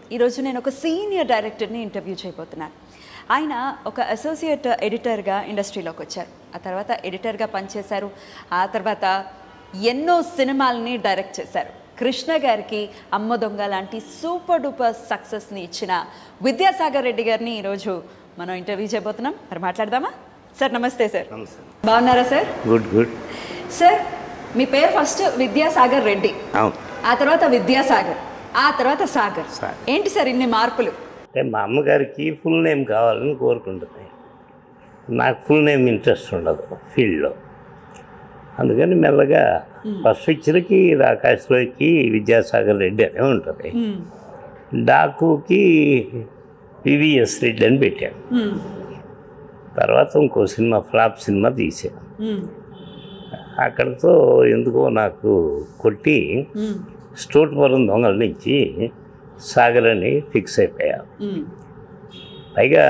ఈరోజు నేను ఒక సీనియర్ డైరెక్టర్ని ఇంటర్వ్యూ చేయబోతున్నాను ఆయన ఒక అసోసియేట్ ఎడిటర్గా ఇండస్ట్రీలోకి వచ్చారు ఆ తర్వాత ఎడిటర్గా పనిచేశారు ఆ తర్వాత ఎన్నో సినిమాల్ని డైరెక్ట్ చేశారు కృష్ణ గారికి అమ్మ దొంగ లాంటి సూపర్ డూపర్ సక్సెస్ని ఇచ్చిన విద్యాసాగర్ రెడ్డి గారిని ఈరోజు మనం ఇంటర్వ్యూ చేయబోతున్నాం మరి మాట్లాడదామా సార్ నమస్తే సార్ నమస్తే బాగున్నారా సార్ గుడ్ గుడ్ సార్ మీ పేరు ఫస్ట్ విద్యాసాగర్ రెడ్డి అవును ఆ తర్వాత విద్యాసాగర్ ఆ తర్వాత సాగర్ సాగర్. ఏంటి సార్ ఇన్ని మార్పులు అంటే మా అమ్మగారికి ఫుల్ నేమ్ కావాలని కోరుకుంటుంది నాకు ఫుల్ నేమ్ ఇంట్రెస్ట్ ఉండదు ఫీల్డ్లో అందుకని మెల్లగా ఫస్ట్ పిక్చర్కి రాకాశ్లోకి విద్యాసాగర్ రెడ్డి అనే ఉంటుంది డాకుకి పివిఎస్ రెడ్డి అని పెట్టాను మ్మ్. తర్వాత ఇంకో సినిమా ఫ్లాప్ సినిమా తీసాను మ్మ్. అక్కడితో ఎందుకో నాకు కొట్టి మ్మ్. స్టోట్పురం దొంగల నుంచి సాగర్ అని ఫిక్స్ అయిపోయా మ్మ్. పైగా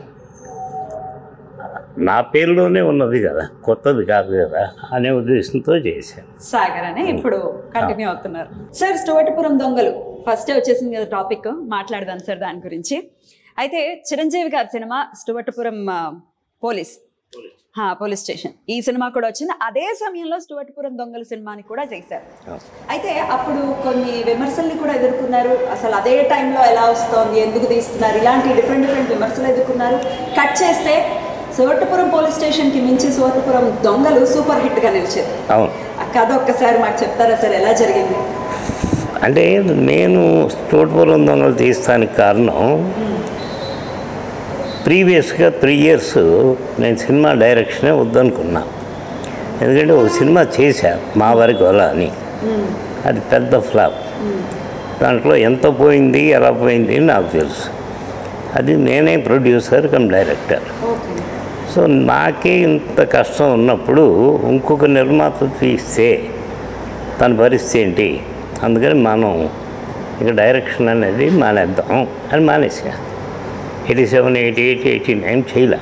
నా పేరులోనే ఉన్నది కదా కొత్తది కాదు కదా అనే ఉద్దేశంతో చేశాను సాగర్ అనే ఇప్పుడు కంటిన్యూ అవుతున్నారు సార్ స్టోవటిపురం దొంగలు ఫస్టే వచ్చేసింది కదా టాపిక్ మాట్లాడదాం సార్ దాని గురించి అయితే చిరంజీవి గారి సినిమా స్టువటిపురం ఆ, పోలీస్ హా, పోలీస్ స్టేషన్ ఈ సినిమా కూడా వచ్చింది అదే సమయంలో స్టువటిపురం దొంగల సినిమాని కూడా చేశారు అయితే అప్పుడు కొన్ని విమర్శల్ని కూడా ఎదుర్కొన్నారు అసలు అదే టైంలో ఎలా వస్తోంది ఎందుకు తీస్తున్నారు ఇలాంటి డిఫరెంట్ డిఫరెంట్ విమర్శలు ఎదుర్కొన్నారు కట్ చేస్తే సువట్టుపురం పోలీస్ స్టేషన్కి మించి సువట్టుపురం దొంగలు సూపర్ హిట్గా నిలిచారు అవును ఆ కథ ఒక్కసారి మాకు చెప్తారా సార్ ఎలా జరిగింది అంటే నేను స్టోట్పురం దొంగలు తీస్తానికి కారణం ప్రీవియస్గా త్రీ ఇయర్స్ నేను సినిమా డైరెక్షనే వద్దనుకున్నా ఎందుకంటే ఒక సినిమా చేశా మా వారి గోల అని అది పెద్ద ఫ్లాప్ దాంట్లో ఎంత పోయింది ఎలా పోయింది అని నాకు తెలుసు అది నేనే producer cum director okay so నాకే ఇంత కష్టం ఉన్నప్పుడు ఇంకొక నిర్మాత తీస్తే తన పరిస్థితి ఏంటి అందుకని మనం ఇక డైరెక్షన్ అనేది మానేద్దాం అని మానేసా eighty seven eighty eight eighty nine చేయలే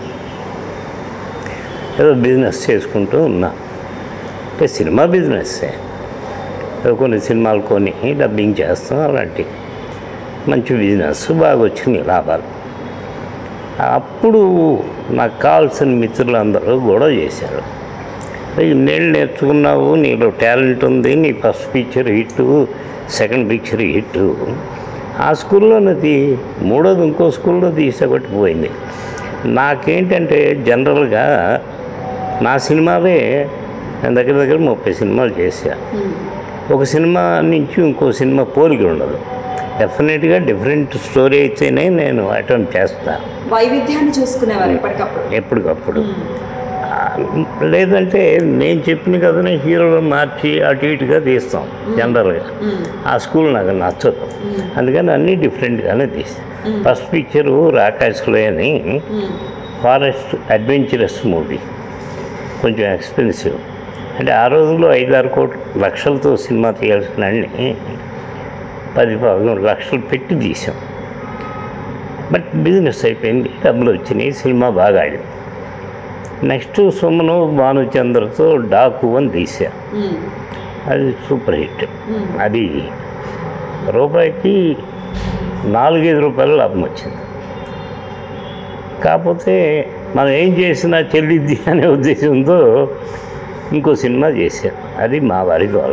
ఏదో బిజినెస్ చేసుకుంటూ ఉన్నా అంటే సినిమా బిజినెస్సే ఏదో కొన్ని సినిమాలు కొని డబ్బింగ్ చేస్తాం అలాంటి మంచి బిజినెస్ బాగా వచ్చినాయి లాభాలు అప్పుడు నాకు కావాల్సిన మిత్రులందరూ గొడవ చేశారు ఇన్నేళ్ళు నేర్చుకున్నావు నీలో టాలెంట్ ఉంది నీ first picture hit second picture hit ఆ స్కూల్లోనే తీ మూడోది ఇంకో స్కూల్లో తీసేబట్టి పోయింది నాకేంటంటే జనరల్గా నా సినిమావే నేను దగ్గర దగ్గర ముప్పై సినిమాలు చేశా ఒక సినిమా నుంచి ఇంకో సినిమా పోలిక ఉండదు డెఫినెట్గా డిఫరెంట్ స్టోరీ అయితేనే నేను అటెంప్ట్ చేస్తాను వైవిధ్యాన్ని చూసుకునేవారు ఎప్పటికప్పుడు ఎప్పటికప్పుడు ఆ, లేదంటే నేను చెప్పిన కథనే హీరోలు మార్చి అటు ఇటుగా తీస్తాం జనరల్గా ఆ స్కూల్ నాకు నచ్చదు అందుకని అన్నీ డిఫరెంట్గానే తీస్తాం ఫస్ట్ పిక్చరు రాకాశ్లో అని ఫారెస్ట్ అడ్వెంచరస్ మూవీ కొంచెం ఎక్స్పెన్సివ్ అంటే ఆ రోజుల్లో ఐదారు కోట్ల లక్షలతో సినిమా తీయాల్సిన అన్ని పది పదకొండు లక్షలు పెట్టి తీసాం బట్ బిజినెస్ అయిపోయింది డబ్బులు వచ్చినాయి సినిమా బాగా ఆడింది నెక్స్ట్ సుమను భానుచంద్రతో డాకు అని తీసా అది సూపర్ హిట్ అది రూపాయికి నాలుగైదు రూపాయలు లాభం వచ్చింది కాకపోతే మనం ఏం చేసినా చెల్లిద్ది అనే ఉద్దేశంతో ఇంకో సినిమా చేశాను అది మా వారి గోల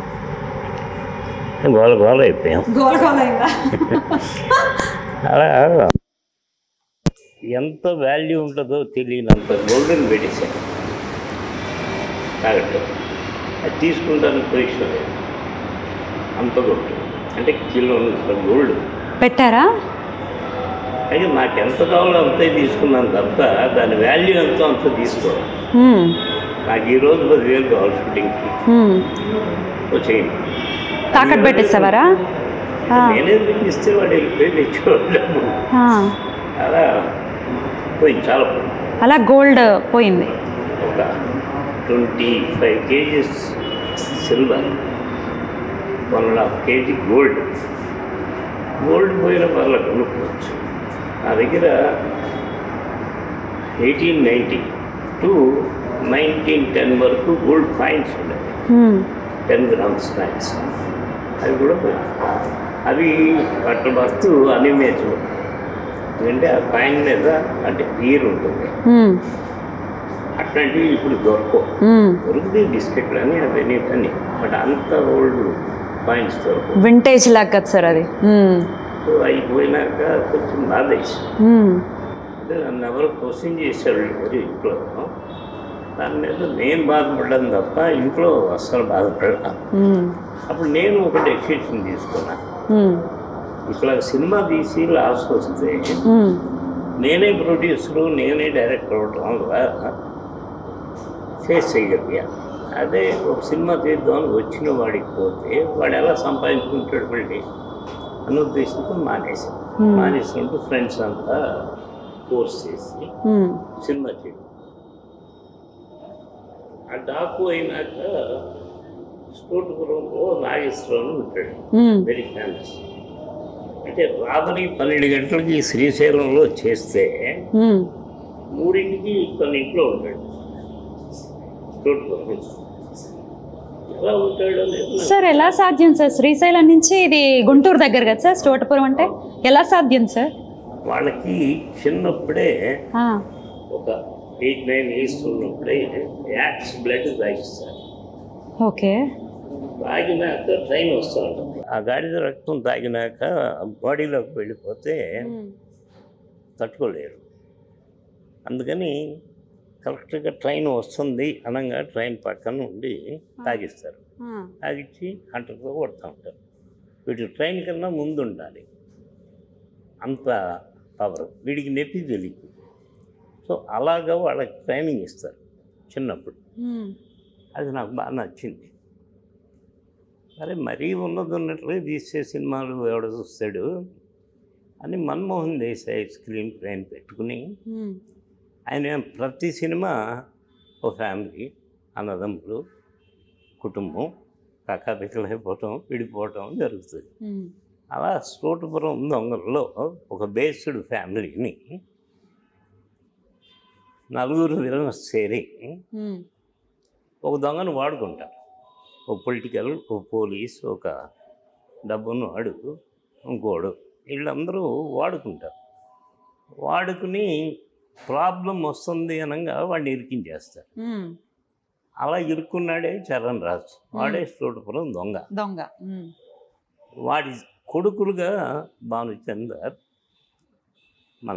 గోల గోల అయిపోయాం గోల గోల అయిందా అలా ఎంత వాల్యూ ఉంటుందో తెలియనంత గోల్డెన్ పెట్టేశాను తాగట్టు అది తీసుకుంటానికి పొజిషన్ లేదు అంత గోల్డ్ అంటే కిలో గోల్డ్ పెట్టారా అయితే నాకు ఎంత కావాలో అంతే తీసుకున్నాను తప్ప దాని వాల్యూ ఎంతో అంత తీసుకోవాలి నాకు ఈ రోజు పదివేలు కావాలి షూటింగ్కి వచ్చేయండి తాకట్టు పెట్టేసేవారా నేనే ఇస్తే వాడు వెళ్ళిపోయి తెచ్చేవాడు అలా పోయింది చాలా పోయింది అలా గోల్డ్ పోయింది ఒక twenty five KGs silver one and half KG gold gold పోయిన వల్ల కొనుక్కోవచ్చు నా దగ్గర eighteen ninety two nineteen ten వరకు గోల్డ్ కాయిన్స్ ఉండేవి టెన్ గ్రామ్స్ కాయిన్స్ అవి కూడా పోయాయి అవి వాటి వస్తు అనిమేషన్ ఎందుకంటే ఆ కాయిన్ మీద అంటే పీర్ ఉంటుంది మ్మ్. అట్లాంటివి ఇప్పుడు దొరకవు మ్మ్. దొరుకుతాయి బిస్కెట్లు అని అవన్నీ అని బట్ అంత ఓల్డ్ కాయిన్స్ దొరకవు వింటేజ్ లాగా కదా సార్ అది మ్మ్. సో అయిపోయినాక కొంచెం బాధ వేసింది మ్మ్. అంటే నన్ను ఎవరు క్వశ్చన్ చేశారు ఎవరు ఇంట్లో దాని మీద నేను బాధపడ్డాను తప్ప ఇంట్లో అస్సలు బాధపడ్డా మ్మ్. అప్పుడు నేను ఒక డెసిషన్ తీసుకున్నా మ్మ్. ఇట్లా సినిమా తీసి లాస్ట్ వస్తే మ్మ్. నేనే ప్రొడ్యూసరు నేనే డైరెక్టర్ అవడం వల్ల ఫేస్ చేయగలిగా అదే ఒక సినిమా తీద్దామని వచ్చిన వాడికి పోతే వాడు ఎలా సంపాదించుకుంటాడు మళ్ళీ అన్న ఉద్దేశంతో మానేసాను Hmm. మానేసినప్పుడు ఫ్రెండ్స్ అంతా కోర్స్ చేసి మ్మ్. సినిమా చేయడం ఆ డాకు అయినాక స్ఫోటపురంలో నాగేశ్వరరావు ఉంటాడు మ్మ్. వెరీ ఫేమస్ అంటే రాత్రి పన్నెండు గంటలకి శ్రీశైలంలో చేస్తే మ్మ్. మూడింటికి కొన్ని ఇంట్లో ఉంటాడు స్ఫోటపురం ఎలా ఉంటాడు అనేది నాకు సార్ ఎలా సాధ్యం సార్ శ్రీశైలం నుంచి ఇది గుంటూరు దగ్గర కదా సార్ స్టోటపురం అంటే ఎలా సాధ్యం సార్ వాళ్ళకి చిన్నప్పుడే ఆ. ఒక ఎయిట్ నైన్ ఇయర్స్ ఉన్నప్పుడే యాక్స్ బ్లడ్ తాగిస్తారు ఓకే తాగినాక ట్రైన్ వస్తూ ఉంటుంది ఆ గాడిద రక్తం తాగినాక బాడీలోకి వెళ్ళిపోతే తట్టుకోలేరు అందుకని కరెక్ట్గా ట్రైన్ వస్తుంది అనగా ట్రైన్ పక్కన ఉండి తాగిస్తారు ఆ. తాగిచ్చి హంటర్తో కొడుతూ ఉంటారు వీటి ట్రైన్ కన్నా ముందు ఉండాలి అంత పవర్ వీడికి నొప్పి తెలియదు సో అలాగా వాళ్ళకి ట్రైనింగ్ ఇస్తారు చిన్నప్పుడు మ్మ్. అది నాకు బాగా నచ్చింది అరే మరీ ఉన్నది ఉన్నట్లుగా తీసే సినిమాలు ఎవడ చూస్తాడు అని మన్మోహన్ దేశాయ్ స్క్రీన్ ప్లేన్ పెట్టుకుని మ్మ్. ఆయన ప్రతి సినిమా ఓ ఫ్యామిలీ అన్నదమ్ములు కుటుంబం కక్కాపిక్కలైపోవటం విడిపోవటం జరుగుతుంది మ్మ్. అలా స్ఫోటపురం దొంగల్లో ఒక బేస్డ్ ఫ్యామిలీని నలుగురు విలన్స్ చేరి మ్మ్. ఒక దొంగను వాడుకుంటారు ఒక పొలిటికల్ ఒక పోలీస్ ఒక డబ్బును వాడు ఇంకోడు వీళ్ళందరూ వాడుకుంటారు వాడుకుని ప్రాబ్లం వస్తుంది అనగా వాడిని ఇరికించేస్తారు మ్మ్. అలా ఇరుక్కున్నాడే చరణ్ రాజు వాడే స్టోటపురం దొంగ దొంగ మ్మ్. వాడి కొడుకులుగా భానుచందర్ మన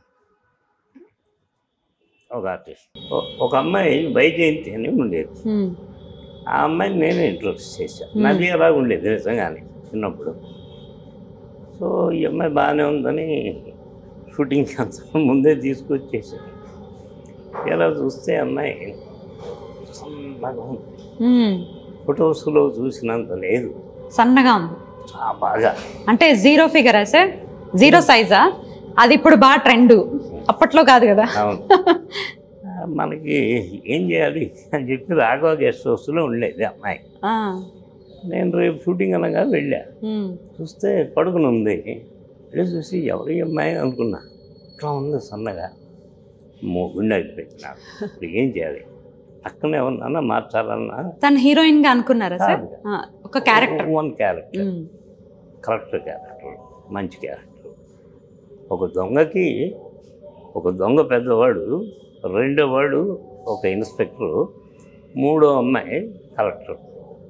ఒక ఆర్టిస్ట్ ఓ- ఒక అమ్మాయి వైజయంతి అని ఉండేది మ్మ్. ఆ అమ్మాయిని నేనే ఇంట్రొడ్యూస్ చేశాను నాది అలా ఉండేది నిజంగానే చిన్నప్పుడు సో ఈ అమ్మాయి బాగానే ఉందని షూటింగ్ అంతా ముందే తీసుకొచ్చేసాను ఎలా చూస్తే అమ్మాయి సన్నగా ఉంది మ్మ్. ఫొటోస్లో చూసినంత లేదు సన్నగా ఉంది చాలా బాగా అంటే జీరో ఫిగరా సార్ జీరో సైజా అది ఇప్పుడు బాగా ట్రెండ్ అప్పట్లో కాదు కదా అవును ఆ, మనకి ఏం చేయాలి అని చెప్పి రాఘవ గెస్ట్ హౌస్లో ఉండేది అమ్మాయి ఆ. నేను రేపు షూటింగ్ అనగా వెళ్ళా మ్మ్. చూస్తే పడుకుని ఉంది వెళ్ళి చూసి ఎవరి అమ్మాయి అనుకున్నా ఇట్లా ఉంది సన్నగా గుండె అయిపోయింది నాకు ఇప్పుడు ఏం చేయాలి పక్కన ఎవరన్నా మార్చాలన్నా తను హీరోయిన్ గా అనుకున్నారా సార్ కాదు. ఆ, ఒక character one character correct character మంచి క్యారెక్టర్ ఒక దొంగకి ఒక దొంగ పెద్దవాడు రెండో వాడు ఒక ఇన్స్పెక్టర్ మూడో అమ్మాయి కలెక్టర్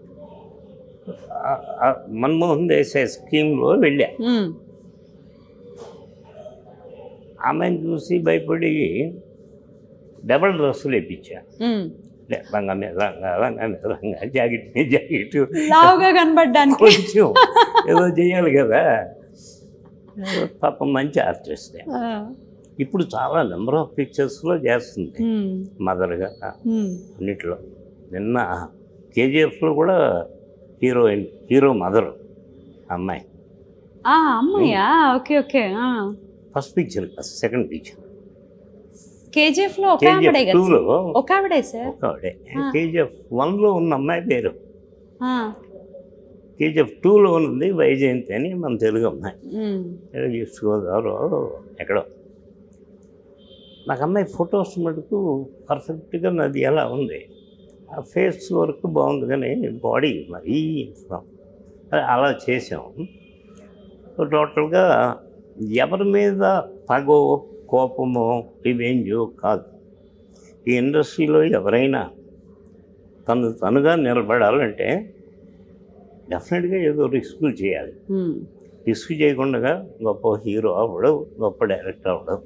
ఆ- ఆ మన్మోహన్ దేశాయ్ స్కీమ్లో వెళ్ళా ఆమెను చూసి భయపడి డబల్ డ్రెస్సులు వేయించా లే, లంగా మీద లంగా లంగా మీద లంగా జాకెట్ మీద జాకెట్ లావుగా కనబడ్డానికి కొంచెం ఏదో చేయాలి కదా పాపం మంచి ఆర్టిస్టే ఆ. ఇప్పుడు చాలా నెంబర్ ఆఫ్ పిక్చర్స్లో చేస్తుంది మ్మ్. మదర్గా మ్మ్. అన్నిట్లో నిన్న కేజీఎఫ్లో కూడా హీరోయిన్ హీరో మదర్ అమ్మాయి ఆ అమ్మాయ్యా ఓకే ఓకే ఫస్ట్ పిక్చర్ కాదు సెకండ్ పిక్చర్ కేజీఎఫ్ లో ఒక ఆవిడే కేజీఎఫ్ కదా టూలో ఒక ఆవిడే సార్ ఒక ఆవిడే కేజీఎఫ్ వన్లో ఉన్న అమ్మాయి పేరు ఆ. కేజీఎఫ్ టూలో ఉన్నది వైజయంతి అని మన తెలుగు అమ్మాయి మ్మ్. ఏదో ఈస్ట్ గోదావరి ఎక్కడో నాకు అమ్మాయి ఫొటోస్ మటుకు పర్ఫెక్ట్గా నాది ఎలా ఉంది ఆ ఫేస్ వర్క్ బాగుంది కానీ బాడీ మరీ అలా చేసాం టోటల్గా ఎవరి మీద పగో కోపమో రివెంజో కాదు ఈ ఇండస్ట్రీలో ఎవరైనా తను తనుగా నిలబడాలంటే డెఫినెట్గా ఏదో రిస్కులు చేయాలి ఉమ్. రిస్క్ చేయకుండా గొప్ప హీరో అవ్వడం గొప్ప డైరెక్టర్ అవ్వడం